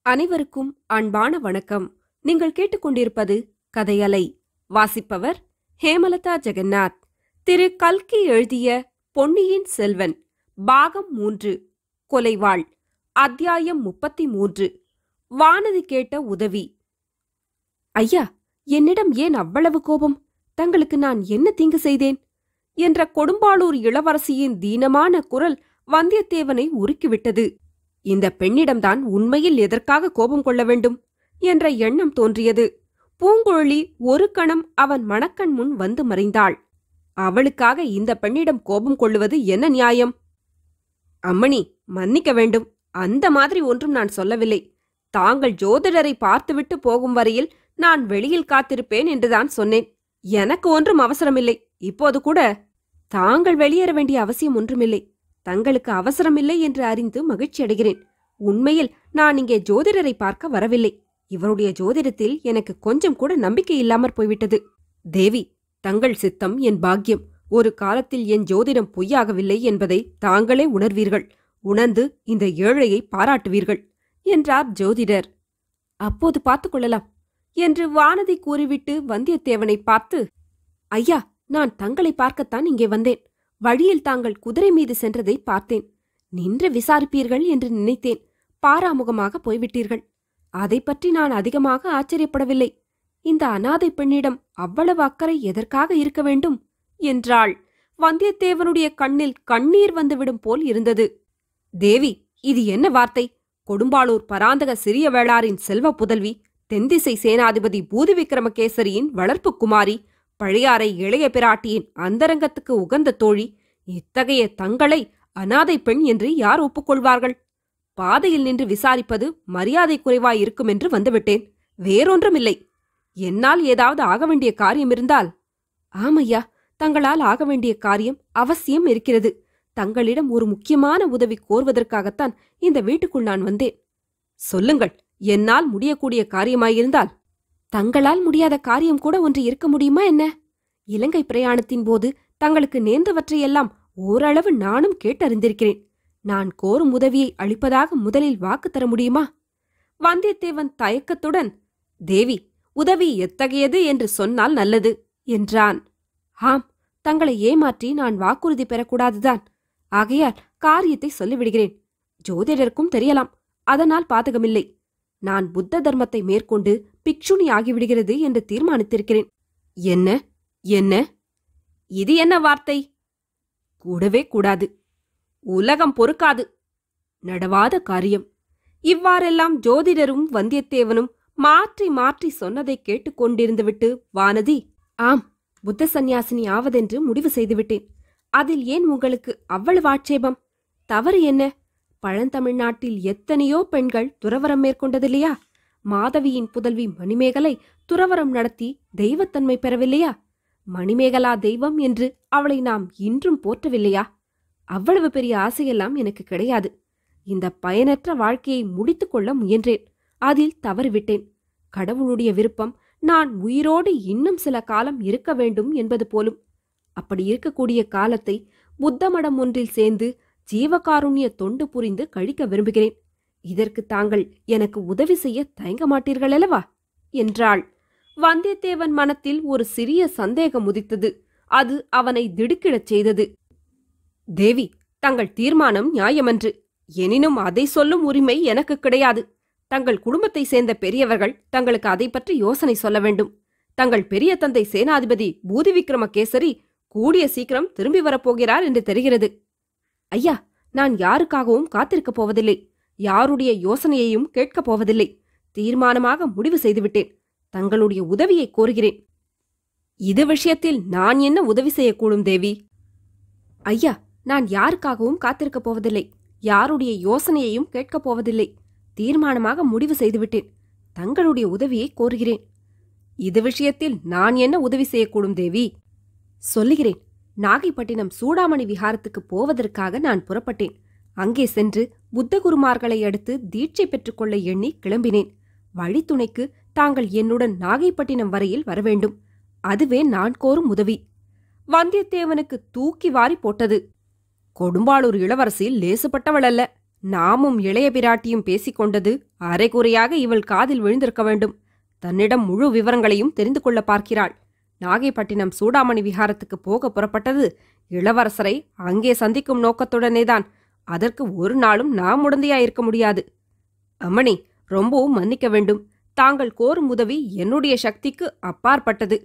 அனைவருக்கும் அன்பான வணக்கம் நீங்கள் கேட்டுக்கொண்டிருப்பது கதையலை வாசிப்பவர் ஹேமலதா ஜெகநாத் திரு கல்கி எழுதிய பொன்னியின் செல்வன் பாகம் மூன்று கொலைவாள் அத்தியாயம் முப்பத்தி மூன்று வானதி கேட்ட உதவி ஐயா என்னிடம் ஏன் அவ்வளவு கோபம் தங்களுக்கு நான் என்ன தீங்கு செய்தேன் என்ற கொடும்பாளூர் இளவரசியின் தீனமான குரல் வந்தியத்தேவனை உருக்கிவிட்டது இந்த பெண்ணிடம்தான் உண்மையில் எதற்காக கோபம் கொள்ள வேண்டும் என்ற எண்ணம் தோன்றியது பூங்குழலி ஒரு கணம் அவன் மணக்கண் முன் வந்து மறைந்தாள் அவளுக்காக இந்த பெண்ணிடம் கோபம் கொள்ளுவது என்ன நியாயம் அம்மணி மன்னிக்க வேண்டும் அந்த மாதிரி ஒன்றும் நான் சொல்லவில்லை தாங்கள் ஜோதிடரை பார்த்துவிட்டு போகும் வரையில் நான் வெளியில் காத்திருப்பேன் என்றுதான் சொன்னேன் எனக்கு ஒன்றும் அவசரமில்லை இப்போது கூட தாங்கள் வெளியேற வேண்டிய அவசியம் ஒன்றுமில்லை தங்களுக்கு அவசரமில்லை என்று அறிந்து மகிழ்ச்சி அடைகிறேன் உண்மையில் நான் இங்கே ஜோதிடரை பார்க்க வரவில்லை இவருடைய ஜோதிடத்தில் எனக்கு கொஞ்சம் கூட நம்பிக்கை இல்லாமற் போய்விட்டது தேவி தங்கள் சித்தம் என் பாக்கியம் ஒரு காலத்தில் என் ஜோதிடம் பொய்யாகவில்லை என்பதை தாங்களே உணர்வீர்கள் உணர்ந்து இந்த ஏழையை பாராட்டுவீர்கள் என்றார் ஜோதிடர் அப்போது பார்த்துக் கொள்ளலாம் என்று வானதி கூறிவிட்டு வந்தியத்தேவனை பார்த்து ஐயா நான் தங்களை பார்க்கத்தான் இங்கே வந்தேன் வழியில் தாங்கள் குதிரை மீது சென்றதை பார்த்தேன் நின்று விசாரிப்பீர்கள் என்று நினைத்தேன் பாராமுகமாக போய்விட்டீர்கள் அதை பற்றி நான் அதிகமாக ஆச்சரியப்படவில்லை இந்த அனாதை பெண்ணிடம் அவ்வளவு அக்கறை எதற்காக இருக்க வேண்டும் என்றாள் வந்தியத்தேவனுடைய கண்ணில் கண்ணீர் வந்துவிடும் போல் இருந்தது தேவி இது என்ன வார்த்தை கொடும்பாளூர் பராந்தக சிறிய வேளாரின் செல்வ புதல்வி தென்திசை சேனாதிபதி பூதி விக்ரமகேசரியின் வளர்ப்பு குமாரி பழையாறை இளைய பிராட்டியின் அந்தரங்கத்துக்கு உகந்த தோழி இத்தகைய தங்களை அனாதை பெண் என்று யார் ஒப்புக்கொள்வார்கள் பாதையில் நின்று விசாரிப்பது மரியாதை குறைவாய் இருக்கும் என்று வந்துவிட்டேன் வேறொன்றுமில்லை என்னால் ஏதாவது ஆக வேண்டிய காரியம் இருந்தால் ஆமையா தங்களால் ஆக வேண்டிய காரியம் அவசியம் இருக்கிறது தங்களிடம் ஒரு முக்கியமான உதவி கோருவதற்காகத்தான் இந்த வீட்டுக்குள் நான் வந்தேன் சொல்லுங்கள் என்னால் முடியக்கூடிய காரியமாயிருந்தால் தங்களால் முடியாத காரியம் கூட ஒன்று இருக்க முடியுமா என்ன இலங்கை பிரயாணத்தின் போது தங்களுக்கு நேர்ந்தவற்றையெல்லாம் ஓரளவு நானும் கேட்டறிந்திருக்கிறேன் நான் கோரும் உதவியை அளிப்பதாக முதலில் வாக்கு தர முடியுமா வந்தியத்தேவன் தயக்கத்துடன் தேவி உதவி எத்தகையது என்று சொன்னால் நல்லது என்றான் ஆம் தங்களை ஏமாற்றி நான் வாக்குறுதி பெறக்கூடாதுதான் ஆகையால் காரியத்தை சொல்லிவிடுகிறேன் ஜோதிடருக்கும் தெரியலாம் அதனால் பாதகமில்லை நான் புத்த தர்மத்தை மேற்கொண்டு பிக்ஷுனி ஆகிவிடுகிறது என்று தீர்மானித்திருக்கிறேன் என்ன என்ன இது என்ன வார்த்தை கூடவே கூடாது உலகம் பொறுக்காது நடவாத காரியம் இவ்வாறெல்லாம் ஜோதிடரும் வந்தியத்தேவனும் மாற்றி மாற்றி சொன்னதை கேட்டுக்கொண்டிருந்துவிட்டு வானதி ஆம் புத்த சந்நியாசினி ஆவதென்று முடிவு செய்துவிட்டேன் அதில் ஏன் உங்களுக்கு அவ்வளவு ஆட்சேபம் தவறு என்ன பழந்தமிழ்நாட்டில் எத்தனையோ பெண்கள் துறவரம் மேற்கொண்டதில்லையா மாதவியின் புதல்வி மணிமேகலை துறவரம் நடத்தி தெய்வத்தன்மை பெறவில்லையா மணிமேகலா தெய்வம் என்று அவளை நாம் இன்றும் போற்றவில்லையா அவ்வளவு பெரிய ஆசையெல்லாம் எனக்கு கிடையாது இந்த பயனற்ற வாழ்க்கையை முடித்துக்கொள்ள முயன்றேன் அதில் தவறிவிட்டேன் கடவுளுடைய விருப்பம் நான் உயிரோடு இன்னும் சில காலம் இருக்க வேண்டும் என்பது போலும் அப்படி இருக்கக்கூடிய காலத்தை புத்த மடம் ஒன்றில் சேர்ந்து ஜீவகாருண்ய தொண்டு புரிந்து கழிக்க விரும்புகிறேன் இதற்கு தாங்கள் எனக்கு உதவி செய்ய தயங்க மாட்டீர்கள் அல்லவா என்றாள் வந்தியத்தேவன் மனத்தில் ஒரு சிறிய சந்தேகம் உதித்தது அது அவனை திடுக்கிடச் செய்தது தேவி தங்கள் தீர்மானம் நியாயமன்று எனினும் அதை சொல்லும் உரிமை எனக்கு கிடையாது தங்கள் குடும்பத்தை சேர்ந்த பெரியவர்கள் தங்களுக்கு அதை பற்றி யோசனை சொல்ல வேண்டும் தங்கள் பெரிய தந்தை சேனாதிபதி பூதி விக்ரமகேசரி கூடிய சீக்கிரம் திரும்பி வரப்போகிறார் என்று தெரிகிறது ஐயா நான் யாருக்காகவும் காத்திருக்கப் போவதில்லை யாருடைய யோசனையையும் கேட்கப் போவதில்லை தீர்மானமாக முடிவு செய்துவிட்டேன் தங்களுடைய உதவியை கோருகிறேன் இது விஷயத்தில் நான் என்ன உதவி செய்யக்கூடும் தேவி ஐயா நான் யாருக்காகவும் காத்திருக்கப் போவதில்லை யாருடைய யோசனையையும் கேட்கப் போவதில்லை தீர்மானமாக முடிவு செய்துவிட்டேன் தங்களுடைய உதவியை கோருகிறேன் இது விஷயத்தில் நான் என்ன உதவி செய்யக்கூடும் தேவி சொல்லுகிறேன் நாகைப்பட்டினம் சூடாமணி விஹாரத்துக்கு போவதற்காக நான் புறப்பட்டேன் அங்கே சென்று புத்தகுருமார்களை அடுத்து தீட்சை பெற்றுக்கொள்ள எண்ணி கிளம்பினேன் வழித்துணைக்கு தாங்கள் என்னுடன் நாகைப்பட்டினம் வரையில் வரவேண்டும் அதுவே நான் கோரும் உதவி வந்தியத்தேவனுக்கு தூக்கி வாரி போட்டது கொடும்பாளூர் இளவரசி லேசுப்பட்டவள் அல்ல நாமும் இளைய பிராட்டியும் பேசிக் கொண்டது அரைகுறையாக இவள் காதில் விழுந்திருக்க வேண்டும் தன்னிடம் முழு விவரங்களையும் தெரிந்து கொள்ள பார்க்கிறாள் நாகைப்பட்டினம் சூடாமணி விஹாரத்துக்கு போக புறப்பட்டது இளவரசரை அங்கே சந்திக்கும் நோக்கத்துடனேதான் அதற்கு ஒரு நாளும் நாம் உடந்தையாயிருக்க முடியாது அம்மணி ரொம்பவும் மன்னிக்க வேண்டும் தாங்கள் கோரும் உதவி என்னுடைய சக்திக்கு அப்பாற்பட்டது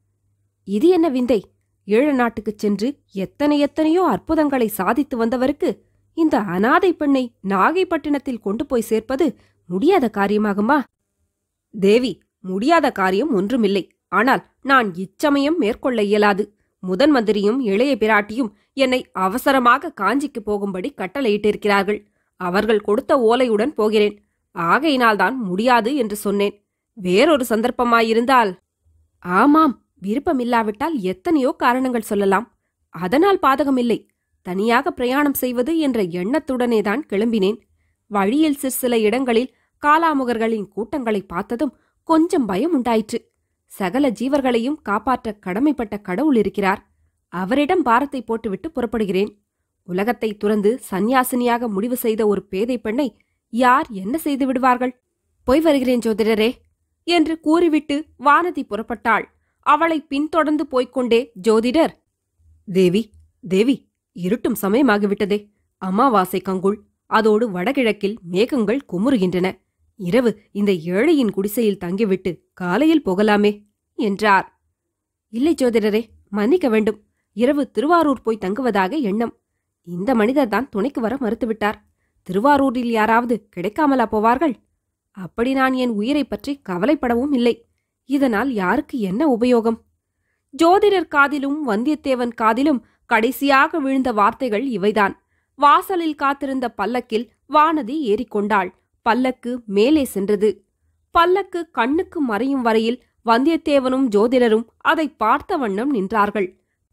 இது என்ன விந்தை ஈழ நாட்டுக்குச் சென்று எத்தனை எத்தனையோ அற்புதங்களை சாதித்து வந்தவருக்கு இந்த அனாதை பெண்ணை நாகைப்பட்டினத்தில் கொண்டு போய் சேர்ப்பது முடியாத காரியமாகுமா தேவி முடியாத காரியம் ஒன்றுமில்லை ஆனால் நான் இச்சமயம் மேற்கொள்ள இயலாது முதன் மந்திரியும் இளைய பிராட்டியும் என்னை அவசரமாக காஞ்சிக்கு போகும்படி கட்டளையிட்டிருக்கிறார்கள் அவர்கள் கொடுத்த ஓலையுடன் போகிறேன் ஆகையினால்தான் முடியாது என்று சொன்னேன் வேறொரு சந்தர்ப்பமாயிருந்தால் ஆமாம் விருப்பமில்லாவிட்டால் எத்தனையோ காரணங்கள் சொல்லலாம் அதனால் பாதகமில்லை தனியாக பிரயாணம் செய்வது என்ற எண்ணத்துடனேதான் கிளம்பினேன் வழியில் சிற்சில இடங்களில் காலாமுகர்களின் கூட்டங்களை பார்த்ததும் கொஞ்சம் பயம் உண்டாயிற்று சகல ஜீவர்களையும் காப்பாற்ற கடமைப்பட்ட கடவுள் இருக்கிறார் அவரிடம் பாரத்தை போட்டுவிட்டு புறப்படுகிறேன் உலகத்தை துறந்து சந்நியாசினியாக முடிவு செய்த ஒரு பேதை பெண்ணை யார் என்ன செய்து விடுவார்கள் போய் வருகிறேன் ஜோதிடரே என்று கூறிவிட்டு வானதி புறப்பட்டாள் அவளை பின்தொடர்ந்து போய்க்கொண்டே ஜோதிடர் தேவி தேவி இருட்டும் சமயமாகிவிட்டதே அமாவாசை கங்குள் அதோடு வடகிழக்கில் மேகங்கள் குமுறுகின்றன இரவு இந்த ஏழையின் குடிசையில் தங்கிவிட்டு காலையில் போகலாமே என்றார் இல்லை ஜோதிடரே மன்னிக்க வேண்டும் இரவு திருவாரூர் போய் தங்குவதாக எண்ணம் இந்த மனிதர்தான் துணைக்கு வர மறுத்துவிட்டார் திருவாரூரில் யாராவது கிடைக்காமலா போவார்கள் அப்படி நான் என் உயிரைப் பற்றி கவலைப்படவும் இல்லை இதனால் யாருக்கு என்ன உபயோகம் ஜோதிடர் காதிலும் வந்தியத்தேவன் காதிலும் கடைசியாக விழுந்த வார்த்தைகள் இவைதான் வாசலில் காத்திருந்த பல்லக்கில் வானதி ஏறிக்கொண்டாள் பல்லக்கு மேலே சென்றது பல்லக்கு கண்ணுக்கு மறையும் வரையில் வந்தியத்தேவனும் ஜோதிடரும் அதை பார்த்த வண்ணம் நின்றார்கள்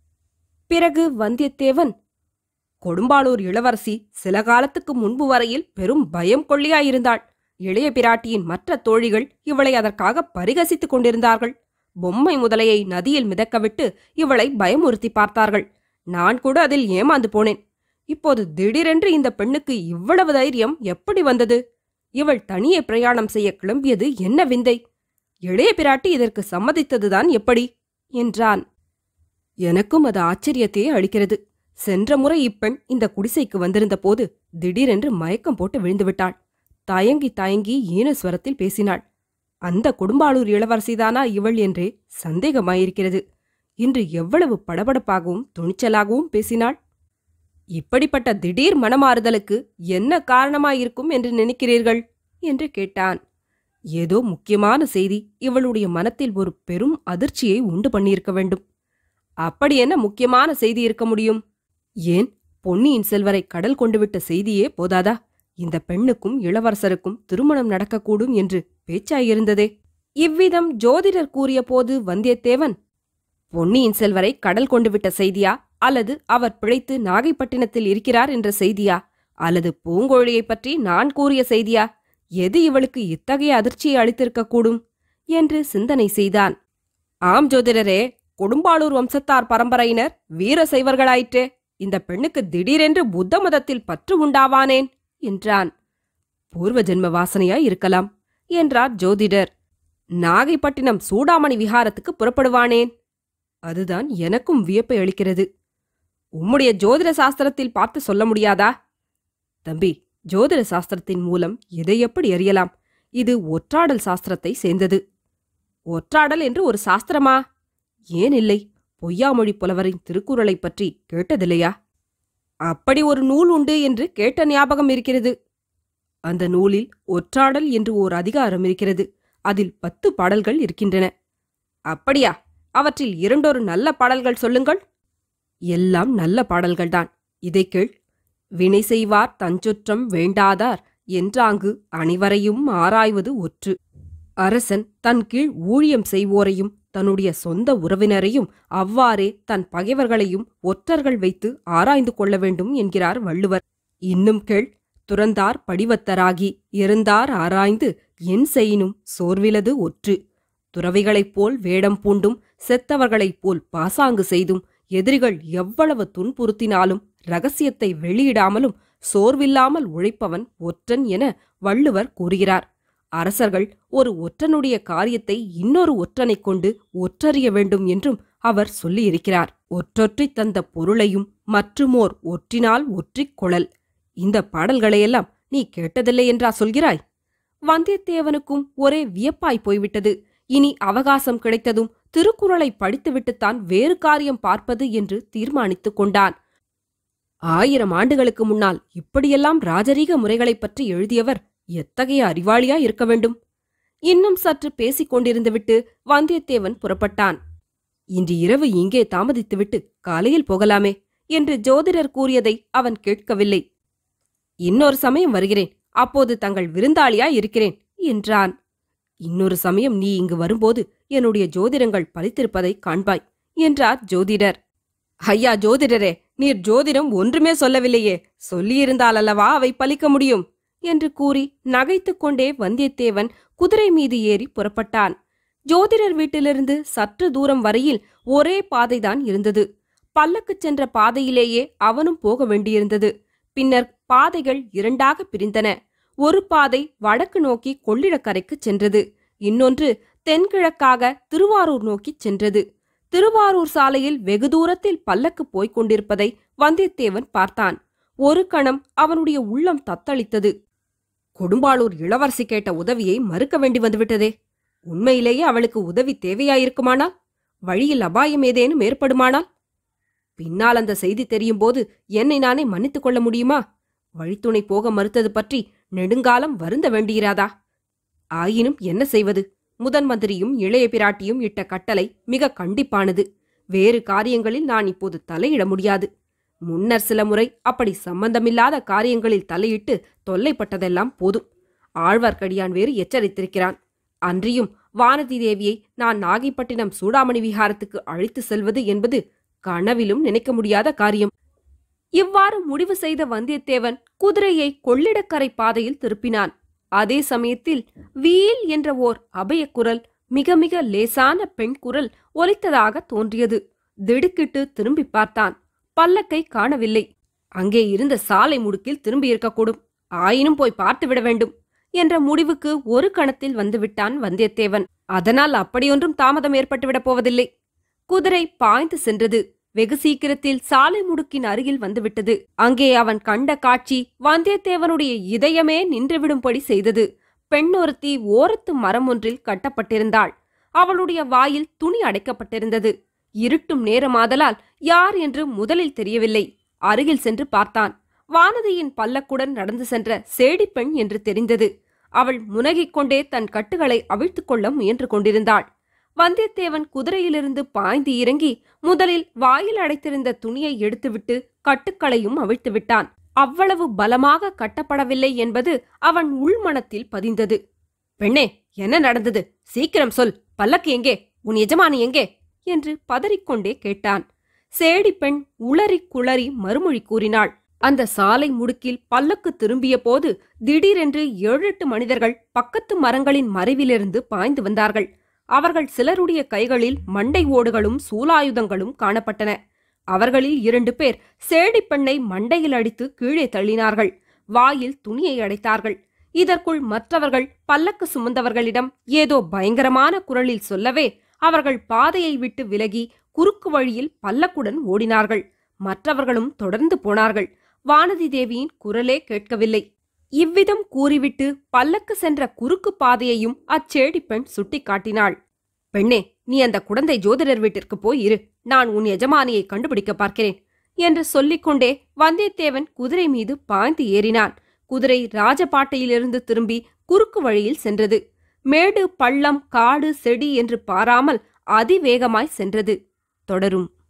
பிறகு வந்தியத்தேவன் கொடும்பாளூர் இளவரசி சில காலத்துக்கு முன்பு வரையில் பெரும் பயம் கொள்ளியாயிருந்தாள் இளைய பிராட்டியின் மற்ற தோழிகள் இவளை அதற்காக பரிகசித்துக் கொண்டிருந்தார்கள் பொம்மை முதலையை நதியில் மிதக்கவிட்டு இவளை பயமுறுத்தி பார்த்தார்கள் நான் கூட அதில் ஏமாந்து போனேன் இப்போது திடீரென்று இந்த பெண்ணுக்கு இவ்வளவு தைரியம் எப்படி வந்தது இவள் தனியே பிரயாணம் செய்ய கிளம்பியது என்ன விந்தை இளைய பிராட்டி இதற்கு சம்மதித்ததுதான் எப்படி என்றான் எனக்கும் அது ஆச்சரியத்தையே அளிக்கிறது சென்ற முறை இப்பெண் இந்த குடிசைக்கு வந்திருந்த போது திடீரென்று மயக்கம் போட்டு விழுந்துவிட்டாள் தயங்கி தயங்கி ஈனஸ்வரத்தில் பேசினாள் அந்த கொடும்பாளூர் இளவரசிதானா இவள் என்றே சந்தேகமாயிருக்கிறது இன்று எவ்வளவு படபடப்பாகவும் துணிச்சலாகவும் பேசினாள் இப்படிப்பட்ட திடீர் மனமாறுதலுக்கு என்ன காரணமாயிருக்கும் என்று நினைக்கிறீர்கள் என்று கேட்டான் ஏதோ முக்கியமான செய்தி இவளுடைய மனத்தில் ஒரு பெரும் அதிர்ச்சியை உண்டு பண்ணியிருக்க வேண்டும் அப்படி என்ன முக்கியமான செய்தி இருக்க முடியும் ஏன் பொன்னியின் செல்வரை கடல் கொண்டுவிட்ட செய்தியே போதாதா இந்த பெண்ணுக்கும் இளவரசருக்கும் திருமணம் நடக்கக்கூடும் என்று பேச்சாயிருந்ததே இவ்விதம் ஜோதிடர் கூறிய போது வந்தியத்தேவன் பொன்னியின் செல்வரை கடல் கொண்டுவிட்ட செய்தியா அல்லது அவர் பிழைத்து நாகைப்பட்டினத்தில் இருக்கிறார் என்ற செய்தியா அல்லது பூங்கோழியைப் பற்றி நான் கூறிய செய்தியா எது இவளுக்கு இத்தகைய அதிர்ச்சியை அளித்திருக்கக்கூடும் என்று சிந்தனை செய்தான் ஆம் ஜோதிடரே கொடும்பாளூர் வம்சத்தார் பரம்பரையினர் வீர சைவர்களாயிற்றே இந்த பெண்ணுக்கு திடீரென்று புத்த மதத்தில் பற்று உண்டாவானேன் என்றான் பூர்வ ஜென்ம வாசனையாய் இருக்கலாம் என்றார் ஜோதிடர் நாகைப்பட்டினம் சூடாமணி விஹாரத்துக்கு புறப்படுவானேன் அதுதான் எனக்கும் வியப்பை அளிக்கிறது உம்முடைய ஜோதிட சாஸ்திரத்தில் பார்த்து சொல்ல முடியாதா தம்பி ஜோதிட சாஸ்திரத்தின் மூலம் இதை எப்படி அறியலாம் இது ஒற்றாடல் சாஸ்திரத்தை சேர்ந்தது ஒற்றாடல் என்று ஒரு சாஸ்திரமா ஏன் இல்லை பொய்யாமொழி புலவரின் திருக்குறளைப் பற்றி கேட்டதில்லையா அப்படி ஒரு நூல் உண்டு என்று கேட்ட ஞாபகம் இருக்கிறது அந்த நூலில் ஒற்றாடல் என்று ஓர் அதிகாரம் இருக்கிறது அதில் பத்து பாடல்கள் இருக்கின்றன அப்படியா அவற்றில் இரண்டொரு நல்ல பாடல்கள் சொல்லுங்கள் எல்லாம் நல்ல பாடல்கள்தான் இதை கேள் வினை செய்வார் தஞ்சுற்றம் வேண்டாதார் என்றாங்கு அனைவரையும் ஆராய்வது ஒற்று அரசன் தன் கீழ் ஊழியம் செய்வோரையும் தன்னுடைய சொந்த உறவினரையும் அவ்வாறே தன் பகைவர்களையும் ஒற்றர்கள் வைத்து ஆராய்ந்து கொள்ள வேண்டும் என்கிறார் வள்ளுவர் இன்னும் கேள் துறந்தார் படிவத்தராகி இருந்தார் ஆராய்ந்து என் செய்யினும் சோர்விலது ஒற்று துறவிகளைப் போல் வேடம் பூண்டும் செத்தவர்களைப் போல் பாசாங்கு செய்தும் எதிரிகள் எவ்வளவு துன்புறுத்தினாலும் ரகசியத்தை வெளியிடாமலும் சோர்வில்லாமல் உழைப்பவன் ஒற்றன் என வள்ளுவர் கூறுகிறார் அரசர்கள் ஒரு ஒற்றனுடைய காரியத்தை இன்னொரு ஒற்றனைக் கொண்டு ஒற்றறிய வேண்டும் என்றும் அவர் சொல்லியிருக்கிறார் ஒற்றொற்றித் தந்த பொருளையும் மற்றுமோர் ஒற்றினால் ஒற்றிக் கொளல் இந்த பாடல்களையெல்லாம் நீ கேட்டதில்லை என்றா சொல்கிறாய் வந்தியத்தேவனுக்கும் ஒரே வியப்பாய் போய்விட்டது இனி அவகாசம் கிடைத்ததும் திருக்குறளை படித்துவிட்டுத்தான் வேறு காரியம் பார்ப்பது என்று தீர்மானித்துக் கொண்டான் ஆயிரம் ஆண்டுகளுக்கு முன்னால் இப்படியெல்லாம் ராஜரீக முறைகளைப் பற்றி எழுதியவர் எத்தகைய அறிவாளியா இருக்க வேண்டும் இன்னும் சற்று பேசிக் கொண்டிருந்துவிட்டு வந்தியத்தேவன் புறப்பட்டான் இன்று இரவு இங்கே தாமதித்துவிட்டு காலையில் போகலாமே என்று ஜோதிடர் கூறியதை அவன் கேட்கவில்லை இன்னொரு சமயம் வருகிறேன் அப்போது தங்கள் விருந்தாளியா இருக்கிறேன் என்றான் இன்னொரு சமயம் நீ இங்கு வரும்போது என்னுடைய ஜோதிடங்கள் பலித்திருப்பதை காண்பாய் என்றார் ஜோதிடர் ஐயா ஜோதிடரே நீர் ஜோதிடம் ஒன்றுமே சொல்லவில்லையே சொல்லியிருந்தாலல்லவா அவை பலிக்க முடியும் என்று கூறி நகைத்துக் கொண்டே வந்தியத்தேவன் குதிரை மீது ஏறி புறப்பட்டான் ஜோதிடர் வீட்டிலிருந்து சற்று தூரம் வரையில் ஒரே பாதைதான் இருந்தது பல்லக்குச் சென்ற பாதையிலேயே அவனும் போக வேண்டியிருந்தது பின்னர் பாதைகள் இரண்டாக பிரிந்தன ஒரு பாதை வடக்கு நோக்கி கொள்ளிடக்கரைக்குச் சென்றது இன்னொன்று தென்கிழக்காக திருவாரூர் நோக்கிச் சென்றது திருவாரூர் சாலையில் வெகு தூரத்தில் பல்லக்கு போய்க் கொண்டிருப்பதை வந்தியத்தேவன் பார்த்தான் ஒரு கணம் அவனுடைய உள்ளம் தத்தளித்தது கொடும்பாளூர் இளவரசி கேட்ட உதவியை மறுக்க வேண்டி வந்துவிட்டதே உண்மையிலேயே அவளுக்கு உதவி தேவையாயிருக்குமானால் வழியில் அபாயம் ஏதேனும் ஏற்படுமானால் பின்னால் அந்த செய்தி தெரியும் போது என்னை நானே மன்னித்துக் கொள்ள முடியுமா வழித்துணை போக மறுத்தது பற்றி நெடுங்காலம் வருந்த வேண்டியிராதா ஆயினும் என்ன செய்வது முதன் மந்திரியும் இளைய பிராட்டியும் இட்ட கட்டளை மிக கண்டிப்பானது வேறு காரியங்களில் நான் இப்போது தலையிட முடியாது முன்னர் சில முறை அப்படி சம்பந்தமில்லாத காரியங்களில் தலையிட்டு தொல்லைப்பட்டதெல்லாம் போதும் ஆழ்வார்க்கடியான் வேறு எச்சரித்திருக்கிறான் அன்றியும் வானதி தேவியை நான் நாகைப்பட்டினம் சூடாமணி விஹாரத்துக்கு அழைத்து செல்வது என்பது கனவிலும் நினைக்க முடியாத காரியம் இவ்வாறு முடிவு செய்த வந்தியத்தேவன் குதிரையை கொள்ளிடக்கரை பாதையில் திருப்பினான் அதே சமயத்தில் வீல் என்ற ஓர் அபயக்குரல் மிக மிக லேசான பெண் குரல் ஒலித்ததாக தோன்றியது திடுக்கிட்டு திரும்பி பார்த்தான் பல்லக்கை காணவில்லை அங்கே இருந்த சாலை முடுக்கில் திரும்பியிருக்கக்கூடும் ஆயினும் போய் பார்த்துவிட வேண்டும் என்ற முடிவுக்கு ஒரு கணத்தில் வந்துவிட்டான் வந்தியத்தேவன் அதனால் அப்படியொன்றும் தாமதம் ஏற்பட்டுவிடப் போவதில்லை குதிரை பாய்ந்து சென்றது வெகு சீக்கிரத்தில் சாலை முடுக்கின் அருகில் வந்துவிட்டது அங்கே அவன் கண்ட காட்சி வந்தியத்தேவனுடைய இதயமே நின்றுவிடும்படி செய்தது பெண் ஒருத்தி ஓரத்து மரம் ஒன்றில் கட்டப்பட்டிருந்தாள் அவளுடைய வாயில் துணி அடைக்கப்பட்டிருந்தது இருட்டும் நேரமாதலால் யார் என்று முதலில் தெரியவில்லை அருகில் சென்று பார்த்தான் வானதியின் பல்லக்குடன் நடந்து சென்ற சேடிப்பெண் என்று தெரிந்தது அவள் முனகிக் கொண்டே தன் கட்டுகளை அவிழ்த்துக் கொள்ள முயன்று கொண்டிருந்தாள் வந்தியத்தேவன் குதிரையிலிருந்து பாய்ந்து இறங்கி முதலில் வாயில் அடைத்திருந்த துணியை எடுத்துவிட்டு கட்டுக்களையும் அவிழ்த்து விட்டான் அவ்வளவு பலமாக கட்டப்படவில்லை என்பது அவன் உள்மனத்தில் பதிந்தது பெண்ணே என்ன நடந்தது சீக்கிரம் சொல் பல்லக்கு எங்கே உன் எஜமானி எங்கே என்று பதறிக்கொண்டே கேட்டான் சேடி பெண் உளறி குளறி மறுமொழி கூறினாள் அந்த சாலை முடுக்கில் பல்லக்கு திரும்பிய போது திடீரென்று ஏழெட்டு மனிதர்கள் பக்கத்து மரங்களின் மறைவிலிருந்து பாய்ந்து வந்தார்கள் அவர்கள் சிலருடைய கைகளில் மண்டை ஓடுகளும் சூலாயுதங்களும் காணப்பட்டன அவர்களில் இரண்டு பேர் சேடிப் பெண்ணை மண்டையில் அடித்து கீழே தள்ளினார்கள் வாயில் துணியை அடைத்தார்கள் இதற்குள் மற்றவர்கள் பல்லக்கு சுமந்தவர்களிடம் ஏதோ பயங்கரமான குரலில் சொல்லவே அவர்கள் பாதையை விட்டு விலகி குறுக்கு வழியில் பல்லக்குடன் ஓடினார்கள் மற்றவர்களும் தொடர்ந்து போனார்கள் வானதி தேவியின் குரலே கேட்கவில்லை இவ்விதம் கூறிவிட்டு பல்லக்கு சென்ற குறுக்கு பாதையையும் அச்சேடிப் பெண் சுட்டிக்காட்டினாள் பெண்ணே நீ அந்த குடந்தை ஜோதிடர் வீட்டிற்கு போய் இரு நான் உன் எஜமானியை கண்டுபிடிக்க பார்க்கிறேன் என்று சொல்லிக்கொண்டே வந்தியத்தேவன் குதிரை மீது பாய்ந்து ஏறினான் குதிரை ராஜபாட்டையிலிருந்து திரும்பி குறுக்கு வழியில் சென்றது மேடு பள்ளம் காடு செடி என்று பாராமல் அதிவேகமாய் சென்றது தொடரும்